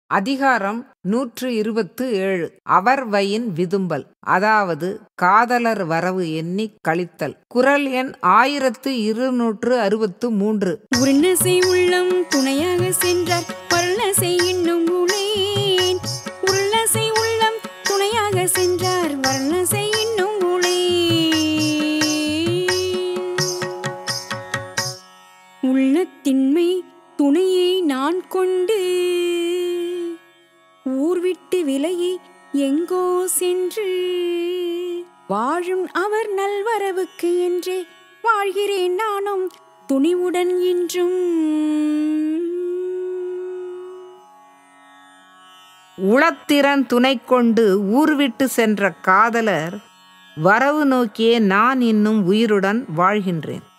அதிகாரம் நூற்று இருபத்து ஏழு அவர் வயின் விதும்பல் அதாவது காதலர் வரவு எண்ணிக் கழித்தல் குரல் எண் ஆயிரத்து இருநூற்று அறுபத்து மூன்று உருணசை உள்ளம் துணையாக சென்றார் பருணசை இன்னும் உளேன் உருளசை உள்ளம் துணையாக சென்றார் வர்ணசை இன்னும் உளேன் உள்ளத்தின்மை துணையை நான் கொண்டு ஊர் விட்டு விலகி எங்கோ சென்று வாழும் அவர் நல்வரவுக்கு என்றே வாழ்கிறேன் நானும் துணிவுடன் இன்றும் உளத்திறன் துணை கொண்டு ஊர் விட்டு சென்ற காதலர் வரவு நோக்கியே நான் இன்னும் உயிருடன் வாழ்கின்றேன்